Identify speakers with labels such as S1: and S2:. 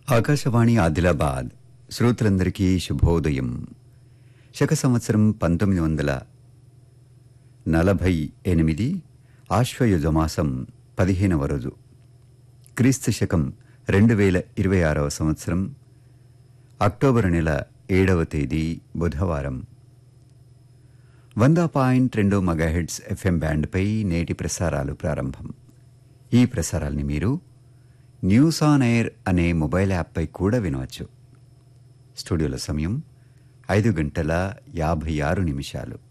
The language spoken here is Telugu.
S1: ఆకాశవాణి ఆదిలాబాద్ శ్రోతలందరికీ శుభోదయం శక సంవత్సరం పంతొమ్మిది వందల నలభై ఎనిమిది ఆశ్వయుజ మాసం పదిహేనవ రోజు క్రీస్తు శకం రెండు వేల ఇరవై ఆరవ సంవత్సరం అక్టోబర్ నెల ఏడవ తేదీ బుధవారం వంద పాయింట్ రెండు మెగాహెడ్స్ ఎఫ్ఎం బ్యాండ్పై నేటి ప్రసారాలు ప్రారంభం ఈ ప్రసారాల్ని మీరు న్యూస్ ఆన్ ఎయిర్ అనే మొబైల్ యాప్పై కూడా వినవచ్చు స్టూడియోల సమయం ఐదు గంటల యాభై ఆరు నిమిషాలు